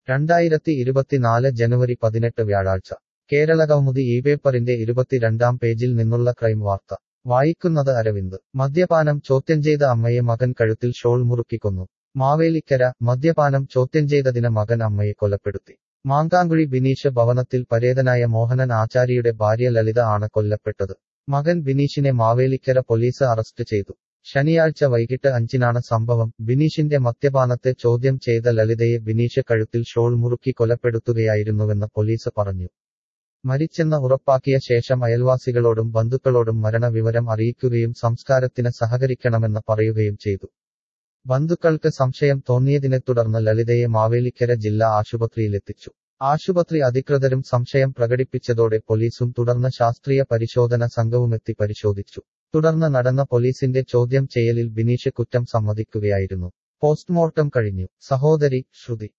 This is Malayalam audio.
രണ്ടായിരത്തി ഇരുപത്തിനാല് ജനുവരി പതിനെട്ട് വ്യാഴാഴ്ച കേരള കൗമുദി ഈ പേപ്പറിന്റെ ഇരുപത്തിരണ്ടാം പേജിൽ നിന്നുള്ള ക്രൈം വാർത്ത വായിക്കുന്നത് അരവിന്ദ് മദ്യപാനം ചോദ്യം ചെയ്ത അമ്മയെ മകൻ കഴുത്തിൽ ഷോൾ മുറുക്കിക്കൊന്നു മാവേലിക്കര മദ്യപാനം ചോദ്യം ചെയ്തതിന് മകൻ അമ്മയെ കൊലപ്പെടുത്തി മാങ്കാങ്കുഴി ബിനീഷ് ഭവനത്തിൽ പരേതനായ മോഹനൻ ആചാര്യയുടെ ഭാര്യ ലളിത ആണ് കൊല്ലപ്പെട്ടത് മകൻ ബിനീഷിനെ മാവേലിക്കര പോലീസ് അറസ്റ്റ് ചെയ്തു ശനിയാഴ്ച വൈകിട്ട് അഞ്ചിനാണ് സംഭവം ബിനീഷിന്റെ മദ്യപാനത്തെ ചോദ്യം ചെയ്ത ലളിതയെ ബിനീഷ് കഴുത്തിൽ ഷോൾ മുറുക്കി കൊലപ്പെടുത്തുകയായിരുന്നുവെന്ന് പോലീസ് പറഞ്ഞു മരിച്ചെന്ന് ഉറപ്പാക്കിയ ശേഷം അയൽവാസികളോടും ബന്ധുക്കളോടും മരണവിവരം അറിയിക്കുകയും സംസ്കാരത്തിന് സഹകരിക്കണമെന്ന് പറയുകയും ചെയ്തു ബന്ധുക്കൾക്ക് സംശയം തോന്നിയതിനെ തുടർന്ന് ലളിതയെ മാവേലിക്കര ജില്ലാ ആശുപത്രിയിലെത്തിച്ചു ആശുപത്രി അധികൃതരും സംശയം പ്രകടിപ്പിച്ചതോടെ പോലീസും തുടർന്ന് ശാസ്ത്രീയ പരിശോധന സംഘവുമെത്തി പരിശോധിച്ചു തുടർന്ന് നടന്ന പോലീസിന്റെ ചോദ്യം ചെയ്യലിൽ ബിനീഷ് കുറ്റം സമ്മതിക്കുകയായിരുന്നു പോസ്റ്റ്മോർട്ടം കഴിഞ്ഞു സഹോദരി ശ്രുതി